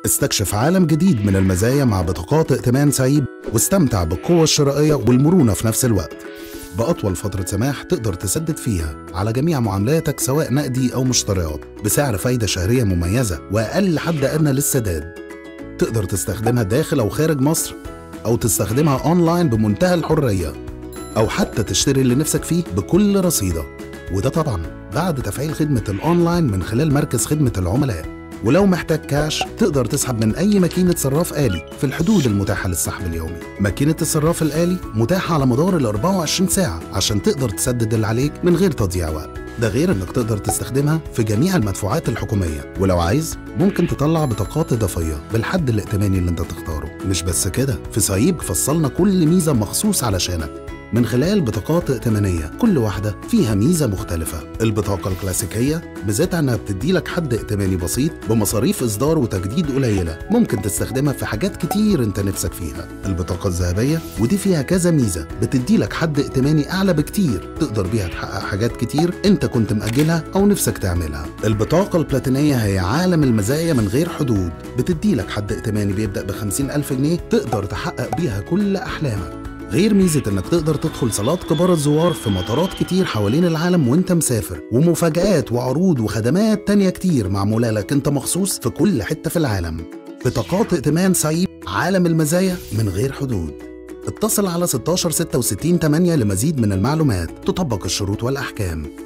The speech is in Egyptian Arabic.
استكشف عالم جديد من المزايا مع بطاقات ائتمان سعيد واستمتع بالقوة الشرائية والمرونة في نفس الوقت بأطول فترة سماح تقدر تسدد فيها على جميع معاملاتك سواء نقدي أو مشتريات بسعر فايدة شهرية مميزة وأقل حد أدنى للسداد تقدر تستخدمها داخل أو خارج مصر أو تستخدمها أونلاين بمنتهى الحرية أو حتى تشتري اللي نفسك فيه بكل رصيدك وده طبعا بعد تفعيل خدمة الأونلاين من خلال مركز خدمة العملاء ولو محتاج كاش تقدر تسحب من أي ماكينة صراف آلي في الحدود المتاحة للسحب اليومي ماكينة الصراف الآلي متاحة على مدار ال 24 ساعة عشان تقدر تسدد اللي عليك من غير تضييع وقت ده غير انك تقدر تستخدمها في جميع المدفوعات الحكومية ولو عايز ممكن تطلع بطاقات إضافية بالحد الائتماني اللي انت تختاره مش بس كده في صعيب فصلنا كل ميزة مخصوص علشانك من خلال بطاقات ائتمانية كل واحدة فيها ميزة مختلفة البطاقة الكلاسيكية ميزتها انها بتدي لك حد ائتماني بسيط بمصاريف اصدار وتجديد قليلة ممكن تستخدمها في حاجات كتير انت نفسك فيها البطاقة الذهبية ودي فيها كذا ميزة بتدي لك حد ائتماني اعلى بكتير تقدر بيها تحقق حاجات كتير انت كنت مأجلها او نفسك تعملها البطاقة البلاتينية هي عالم المزايا من غير حدود بتدي لك حد ائتماني بيبدأ ب ألف جنيه تقدر تحقق بيها كل أحلامك غير ميزة انك تقدر تدخل صالات كبار الزوار في مطارات كتير حوالين العالم وانت مسافر ومفاجآت وعروض وخدمات تانية كتير معمولة لك انت مخصوص في كل حتة في العالم بطاقات ائتمان سعيد عالم المزايا من غير حدود اتصل على 16 66 8 لمزيد من المعلومات تطبق الشروط والأحكام